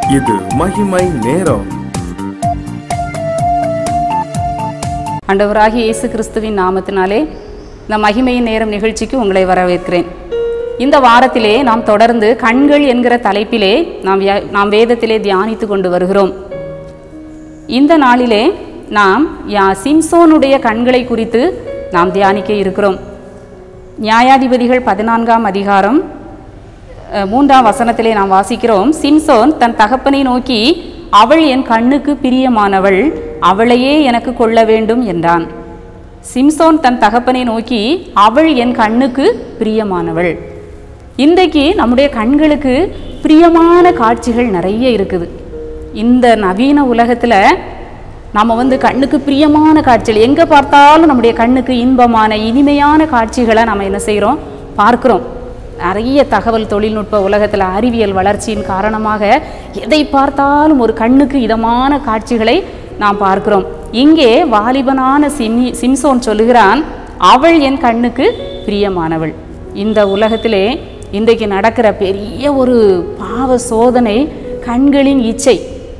இது மகிமை நேரம் ஆண்டவராகிய இயேசு கிறிஸ்துவின் நாமத்தினாலே இந்த மகிமையின் நேரம் நிகழ்ச்சிக்கு உங்களை வரவேற்கிறேன் இந்த வாரத்திலே நாம் தொடர்ந்து கண்கள் என்கிற தலைப்பிலே நாம் யா- நாம் வேதத்திலே தியானித்து கொண்டு வருகிறோம் இந்த நாளிலே நாம் யா சிம்சோனுடைய கண்களை குறித்து நாம் தியானிக்க இருக்கிறோம் நியாயாதிபதிகள் பதினான்காம் அதிகாரம் அஹ், மூன்றாம் வசனத்திலே நாம் வாசிக்கிறோம் சிம்சோன் தன் தகப்பனை நோக்கி அவள் என் கண்ணுக்கு பிரியமானவள் அவளையே எனக்கு கொள்ள வேண்டும் என்றான் சிம்சோன் தன் தகப்பனை நோக்கி அவள் என் கண்ணுக்கு பிரியமானவள் இன்றைக்கு நம்முடைய கண்களுக்கு பிரியமான காட்சிகள் நிறைய இருக்குது இந்த நவீன உலகத்தில் நம்ம வந்து கண்ணுக்கு பிரியமான காட்சிகள் எங்கே பார்த்தாலும் நம்முடைய கண்ணுக்கு இன்பமான இனிமையான காட்சிகளை நம்ம என்ன செய்கிறோம் பார்க்கிறோம் நிறைய தகவல் தொழில்நுட்ப உலகத்தில் அறிவியல் வளர்ச்சியின் காரணமாக எதை பார்த்தாலும் ஒரு கண்ணுக்கு இதமான காட்சிகளை நாம் பார்க்கிறோம் இங்கே வாலிபனான சிமி சிம்சோன் சொல்லுகிறான் அவள் என் கண்ணுக்கு பிரியமானவள் இந்த உலகத்திலே இன்றைக்கு நடக்கிற பெரிய ஒரு பாவ சோதனை கண்களின் இச்சை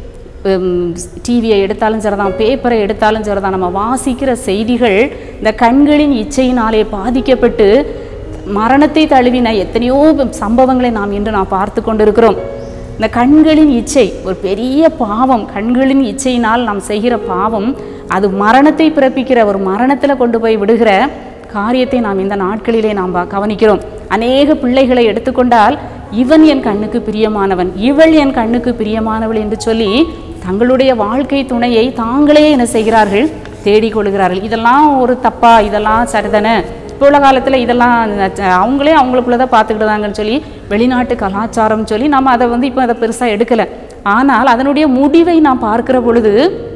டிவியை எடுத்தாலும் சரிதான் பேப்பரை எடுத்தாலும் சரிதான் நம்ம வாசிக்கிற செய்திகள் இந்த கண்களின் இச்சையினாலே பாதிக்கப்பட்டு மரணத்தை தழுவின எத்தனையோ சம்பவங்களை நாம் இன்று நாம் பார்த்து கொண்டிருக்கிறோம் இந்த கண்களின் இச்சை ஒரு பெரிய பாவம் கண்களின் இச்சையினால் நாம் செய்கிற பாவம் அது மரணத்தை பிறப்பிக்கிற ஒரு மரணத்தில் கொண்டு போய் விடுகிற காரியத்தை நாம் இந்த நாட்களிலே நாம் பா- கவனிக்கிறோம் அநேக பிள்ளைகளை எடுத்துக்கொண்டால் இவன் என் கண்ணுக்கு பிரியமானவன் இவள் என் கண்ணுக்கு பிரியமானவள் என்று சொல்லி தங்களுடைய வாழ்க்கை துணையை தாங்களே என்ன செய்கிறார்கள் தேடிக் கொள்கிறார்கள் இதெல்லாம் ஒரு தப்பா இதெல்லாம் சரிதானே இப்போ உள்ள காலத்தில் இதெல்லாம் அஹ், அவங்களே அவங்களுக்குள்ள தான் பார்த்துக்கிட்டாங்கன்னு சொல்லி வெளிநாட்டு கலாச்சாரம் சொல்லி நம்ம அதை வந்து இப்போ அதை பெருசாக எடுக்கலை ஆனால் அதனுடைய முடிவை நாம் பார்க்கிற பொழுது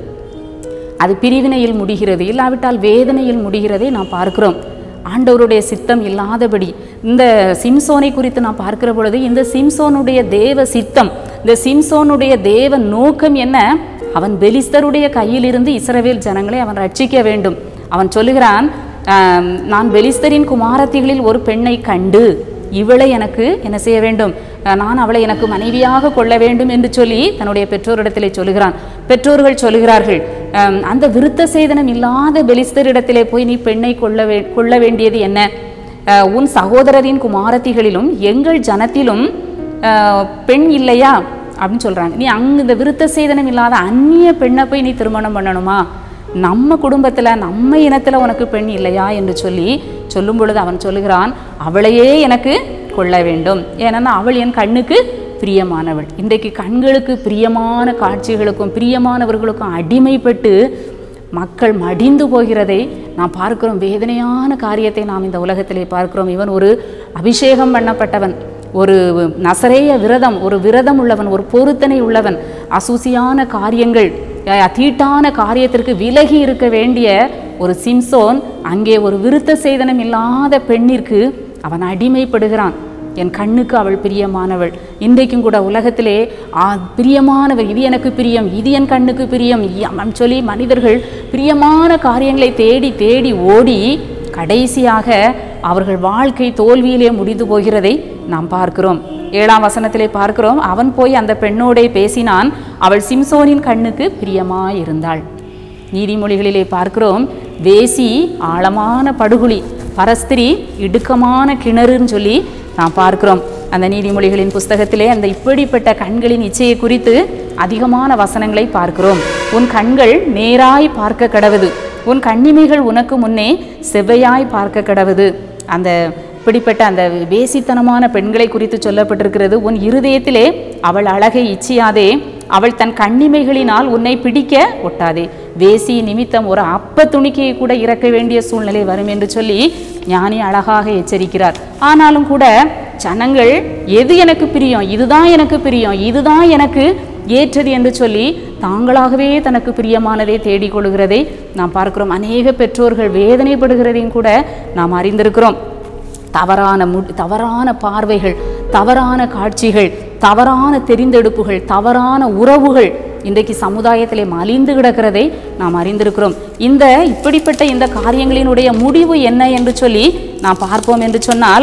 அது பிரிவினையில் முடிகிறது இல்லாவிட்டால் வேதனையில் முடிகிறதை நாம் பார்க்கிறோம் ஆண்டவருடைய சித்தம் இல்லாதபடி இந்த சிம்சோனை குறித்து நாம் பார்க்கிற பொழுது இந்த சிம்சோனுடைய தேவ சித்தம் இந்த சிம்சோனுடைய தேவ நோக்கம் என்ன அவன் பெலிஸ்தருடைய கையிலிருந்து இஸ்ரவேல் ஜனங்களை அவன் ரட்சிக்க வேண்டும் அவன் சொல்லுகிறான் ஆம், நான் பெலிஸ்தரின் குமாரத்திகளில் ஒரு பெண்ணை கண்டு இவளை எனக்கு என்ன செய்ய வேண்டும் அஹ் நான் அவளை எனக்கு மனைவியாக கொள்ள வேண்டும் என்று சொல்லி தன்னுடைய பெற்றோரிடத்திலே சொல்லுகிறான் பெற்றோர்கள் சொல்லுகிறார்கள் அம், அந்த விருத்த சேதனம் இல்லாத பெலிஸ்தரிடத்திலே போய் நீ பெண்ணை கொள்ள வே கொள்ள வேண்டியது என்ன அஹ், உன் சகோதரரின் குமாரத்திகளிலும் எங்கள் ஜனத்திலும் அஹ், பெண் இல்லையா அப்படின்னு சொல்றாங்க நீ அங்க இந்த விருத்த சேதனம் இல்லாத அந்நிய பெண்ணை போய் நீ திருமணம் பண்ணணுமா நம்ம குடும்பத்தில் நம்ம இனத்தில் உனக்கு பெண் இல்லையா என்று சொல்லி சொல்லும் பொழுது அவன் சொல்லுகிறான் அவளையே எனக்கு கொள்ள வேண்டும் ஏன்னா அவள் என் கண்ணுக்கு பிரியமானவள் இன்றைக்கு கண்களுக்கு பிரியமான காட்சிகளுக்கும் பிரியமானவர்களுக்கும் அடிமைப்பட்டு மக்கள் மடிந்து போகிறதை நாம் பார்க்கிறோம் வேதனையான காரியத்தை நாம் இந்த உலகத்திலே பார்க்கிறோம் இவன் ஒரு அபிஷேகம் பண்ணப்பட்டவன் ஒரு நசரேய விரதம் ஒரு விரதம் உள்ளவன் ஒரு பொருத்தனை உள்ளவன் அசூசியான காரியங்கள் அஹ், தீட்டான காரியத்திற்கு விலகி இருக்க வேண்டிய ஒரு சிம்சோன் அங்கே ஒரு விருத்த சேதனம் இல்லாத பெண்ணிற்கு அவன் அடிமைப்படுகிறான் என் கண்ணுக்கு அவள் பிரியமானவள் இன்றைக்கும் கூட உலகத்திலே ஆ, பிரியமானவர் இது எனக்கு பிரியம் இது என் கண்ணுக்கு பிரியம் இ- அவன் சொல்லி மனிதர்கள் பிரியமான காரியங்களை தேடி தேடி ஓடி கடைசியாக அவர்கள் வாழ்க்கை தோல்வியிலே முடிந்து போகிறதை நாம் பார்க்கிறோம் ஏழாம் வசனத்திலே பார்க்கிறோம் அவன் போய் அந்த பெண்ணோடே பேசினான் அவள் சிம்சோனின் கண்ணுக்கு பிரியமாயிருந்தாள் நீதிமொழிகளிலே பார்க்கிறோம் வேசி ஆழமான படுகுழி பரஸ்திரி இடுக்கமான கிணறுன்னு சொல்லி நாம் பார்க்கிறோம் அந்த நீதிமொழிகளின் புஸ்தகத்திலே அந்த இப்படிப்பட்ட கண்களின் இச்சையை குறித்து அதிகமான வசனங்களை பார்க்கிறோம் உன் கண்கள் நேராய் பார்க்க கடவுது உன் கண்ணிமைகள் உனக்கு முன்னே செவ்வையாய் பார்க்க கடவுது அந்த இப்படிப்பட்ட அந்த வேசித்தனமான பெண்களை குறித்து சொல்லப்பட்டிருக்கிறது உன் இருதயத்திலே அவள் அழகை இச்சியாதே அவள் தன் கண்ணிமைகளினால் உன்னை பிடிக்க ஒட்டாதே வேசி நிமித்தம் ஒரு அப்ப துணிக்கையை கூட இறக்க வேண்டிய சூழ்நிலை வரும் என்று சொல்லி ஞானி அழகாக எச்சரிக்கிறார் ஆனாலும் கூட ஜனங்கள் எது எனக்கு பிரியம் இதுதான் எனக்கு பிரியம் இதுதான் எனக்கு ஏற்றது என்று சொல்லி தாங்களாகவே தனக்கு பிரியமானதை தேடிக் கொள்கிறதை நாம் பார்க்கிறோம் அநேக பெற்றோர்கள் வேதனைப்படுகிறதையும் கூட நாம் அறிந்திருக்கிறோம் தவறான மு தவறான பார்வைகள் தவறான காட்சிகள் தவறான தெரிந்தெடுப்புகள் தவறான உறவுகள் இன்றைக்கு சமுதாயத்திலே மலிந்து கிடக்கிறதை நாம் அறிந்திருக்கிறோம் இந்த இப்படிப்பட்ட இந்த காரியங்களினுடைய முடிவு என்ன என்று சொல்லி நாம் பார்ப்போம் என்று சொன்னால்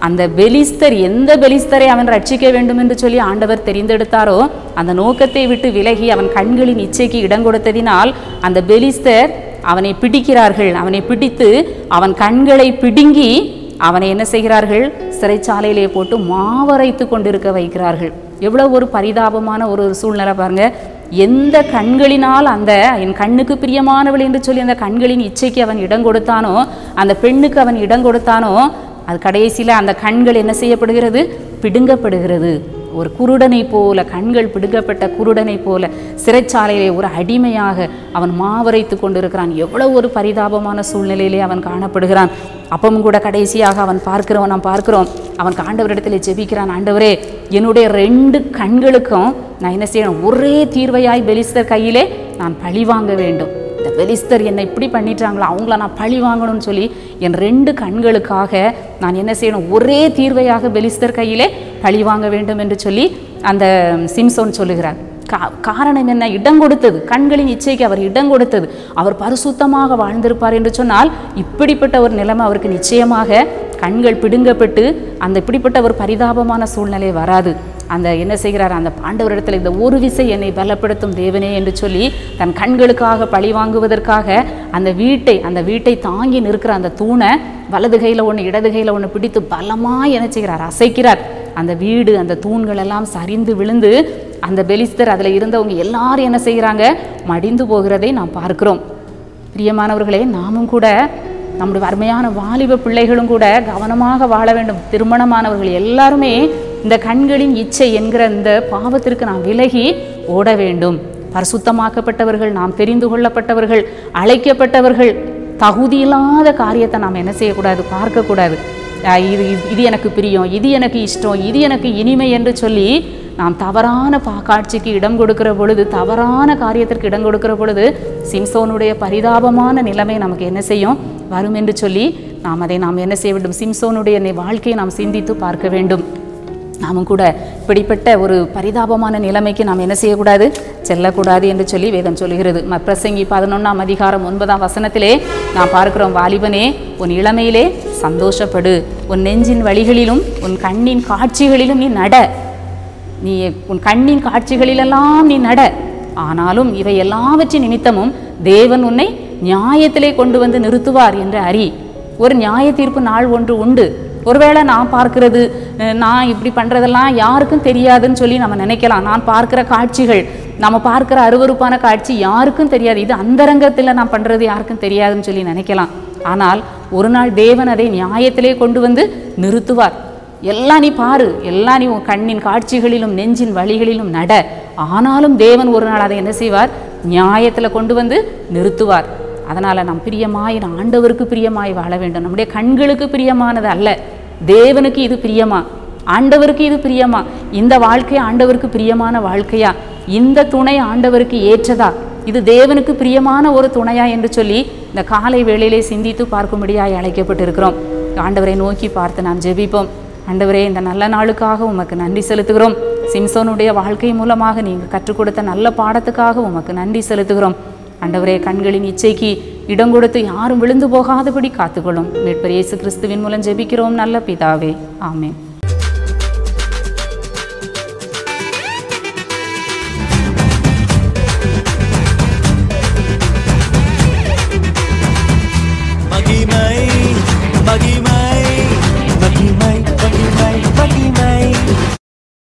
அந்த பெலிஸ்தர் எந்த பெலிஸ்தரை அவன் ரட்சிக்க வேண்டும் என்று சொல்லி ஆண்டவர் தெரிந்தெடுத்தாரோ அந்த நோக்கத்தை விட்டு விலகி அவன் கண்களின் இச்சைக்கு இடம் கொடுத்ததினால் அந்த பெலிஸ்தர் அவனை பிடிக்கிறார்கள் அவனை பிடித்து அவன் கண்களை பிடுங்கி அவனை என்ன செய்கிறார்கள் சிறைச்சாலையிலே போட்டு மாவரைத்து கொண்டிருக்க வைக்கிறார்கள் எவ்வளவு ஒரு பரிதாபமான ஒரு சூழ்நிலை பாருங்க எந்த கண்களினால் அந்த என் கண்ணுக்கு பிரியமானவள் என்று சொல்லி அந்த கண்களின் இச்சைக்கு அவன் இடம் கொடுத்தானோ அந்த பெண்ணுக்கு அவன் இடம் கொடுத்தானோ அது கடைசியில் அந்த கண்கள் என்ன செய்யப்படுகிறது பிடுங்கப்படுகிறது ஒரு குருடனை போல கண்கள் பிடுங்கப்பட்ட குருடனை போல சிறைச்சாலையிலே ஒரு அடிமையாக அவன் மாவரைத்து கொண்டிருக்கிறான் எவ்வளவு ஒரு பரிதாபமான சூழ்நிலையிலே அவன் காணப்படுகிறான் அப்பவும் கூட கடைசியாக அவன் பார்க்கிறவன் நாம் பார்க்கிறோம் அவன் ஆண்டவரிடத்தில் ஜெபிக்கிறான் ஆண்டவரே என்னுடைய ரெண்டு கண்களுக்கும் நான் என்ன செய்யணும் ஒரே தீர்வையாய் பெலிஸ்தர் கையிலே நான் பழி வாங்க வேண்டும் இந்த பெலிஸ்தர் என்னை இப்படி பண்ணிட்டாங்களோ அவங்கள நான் பழி வாங்கணும்னு சொல்லி என் ரெண்டு கண்களுக்காக நான் என்ன செய்யணும் ஒரே தீர்வையாக பெலிஸ்தர் கையிலே பழி வாங்க வேண்டும் என்று சொல்லி அந்த சிம்சோன் சொல்லுகிறார் கா காரணம் என்ன இடம் கொடுத்தது கண்களின் இச்சைக்கு அவர் இடம் கொடுத்தது அவர் பரிசுத்தமாக வாழ்ந்திருப்பார் என்று சொன்னால் இப்படிப்பட்ட ஒரு நிலைமை அவருக்கு நிச்சயமாக கண்கள் பிடுங்கப்பட்டு அந்த இப்படிப்பட்ட ஒரு பரிதாபமான சூழ்நிலை வராது அந்த என்ன செய்கிறார் அந்த பாண்டவரிடத்தில் இந்த ஒரு விசை என்னை பலப்படுத்தும் தேவனே என்று சொல்லி தன் கண்களுக்காக பழி வாங்குவதற்காக அந்த வீட்டை அந்த வீட்டை தாங்கி நிற்கிற அந்த தூணை வலது கையில் ஒன்று இடது கையில் ஒன்று பிடித்து பலமாக என்ன செய்கிறார் அசைக்கிறார் அந்த வீடு அந்த தூண்கள் எல்லாம் சரிந்து விழுந்து அந்த பெலிஸ்தர் அதில் இருந்தவங்க எல்லாரும் என்ன செய்கிறாங்க மடிந்து போகிறதை நாம் பார்க்கிறோம் பிரியமானவர்களே நாமும் கூட நம்முடைய அருமையான வாலிப பிள்ளைகளும் கூட கவனமாக வாழ வேண்டும் திருமணமானவர்கள் எல்லாருமே இந்த கண்களின் இச்சை என்கிற இந்த பாவத்திற்கு நாம் விலகி ஓட வேண்டும் பரிசுத்தமாக்கப்பட்டவர்கள் நாம் தெரிந்து கொள்ளப்பட்டவர்கள் அழைக்கப்பட்டவர்கள் தகுதியில்லாத காரியத்தை நாம் என்ன செய்யக்கூடாது பார்க்கக்கூடாது அஹ் இது இது- இது எனக்கு பிரியம் இது எனக்கு இஷ்டம் இது எனக்கு இனிமை என்று சொல்லி நாம் தவறான பா காட்சிக்கு இடம் கொடுக்கிற பொழுது தவறான காரியத்திற்கு இடம் கொடுக்கிற பொழுது சிம்சோனுடைய பரிதாபமான நிலைமை நமக்கு என்ன செய்யும் வரும் என்று சொல்லி நாம் அதை நாம் என்ன செய்ய வேண்டும் சிம்சோனுடைய நி- வாழ்க்கையை நாம் சிந்தித்து பார்க்க வேண்டும் நாமும் கூட இப்படிப்பட்ட ஒரு பரிதாபமான நிலைமைக்கு நாம் என்ன செய்யக்கூடாது செல்லக்கூடாது என்று சொல்லி வேதம் சொல்கிறது ம பிரசங்கி பதினொன்றாம் அதிகாரம் ஒன்பதாம் வசனத்திலே நாம் பார்க்கிறோம் வாலிபனே உன் இளமையிலே சந்தோஷப்படு உன் நெஞ்சின் வழிகளிலும் உன் கண்ணின் காட்சிகளிலும் நீ நட நீ உன் கண்ணின் காட்சிகளிலெல்லாம் நீ நட ஆனாலும் இவை எல்லாவற்றின் நிமித்தமும் தேவன் உன்னை நியாயத்திலே கொண்டு வந்து நிறுத்துவார் என்று அறி ஒரு நியாய தீர்ப்பு நாள் ஒன்று உண்டு ஒருவேளை நான் பார்க்கிறது அஹ், நான் இப்படி பண்ணுறதெல்லாம் யாருக்கும் தெரியாதுன்னு சொல்லி நம்ம நினைக்கலாம் நான் பார்க்கிற காட்சிகள் நம்ம பார்க்கிற அருவருப்பான காட்சி யாருக்கும் தெரியாது இது அந்தரங்கத்தில் நான் பண்ணுறது யாருக்கும் தெரியாதுன்னு சொல்லி நினைக்கலாம் ஆனால் ஒரு நாள் தேவன் அதை நியாயத்திலே கொண்டு வந்து நிறுத்துவார் எல்லாம் நீ பாரு எல்லாம் நீ உன் கண்ணின் காட்சிகளிலும் நெஞ்சின் வழிகளிலும் நட ஆனாலும் தேவன் ஒரு நாள் அதை என்ன செய்வார் நியாயத்தில் கொண்டு வந்து நிறுத்துவார் அதனால் நாம் பிரியமாய் நாம் ஆண்டவருக்கு பிரியமாய் வாழ வேண்டும் நம்முடைய கண்களுக்கு பிரியமானது அல்ல தேவனுக்கு இது பிரியமா ஆண்டவருக்கு இது பிரியமா இந்த வாழ்க்கை ஆண்டவருக்கு பிரியமான வாழ்க்கையா இந்த துணை ஆண்டவருக்கு ஏற்றதா இது தேவனுக்கு பிரியமான ஒரு துணையா என்று சொல்லி இந்த காலை வேளையிலே சிந்தித்து பார்க்கும்படியாய் அழைக்கப்பட்டிருக்கிறோம் ஆண்டவரை நோக்கி பார்த்து நாம் ஜெபிப்போம் ஆண்டவரே இந்த நல்ல நாளுக்காக உமக்கு நன்றி செலுத்துகிறோம் சிம்சோனுடைய வாழ்க்கை மூலமாக நீங்கள் கற்றுக் கொடுத்த நல்ல பாடத்துக்காக உமக்கு நன்றி செலுத்துகிறோம் ஆண்டவரே கண்களின் இச்சைக்கு இடம் கொடுத்து யாரும் விழுந்து போகாதபடி காத்துக்கொள்ளும் மீட்பர் இயேசு கிறிஸ்துவின் மூலம் ஜெபிக்கிறோம் நல்ல பிதாவே ஆமென் மகிமை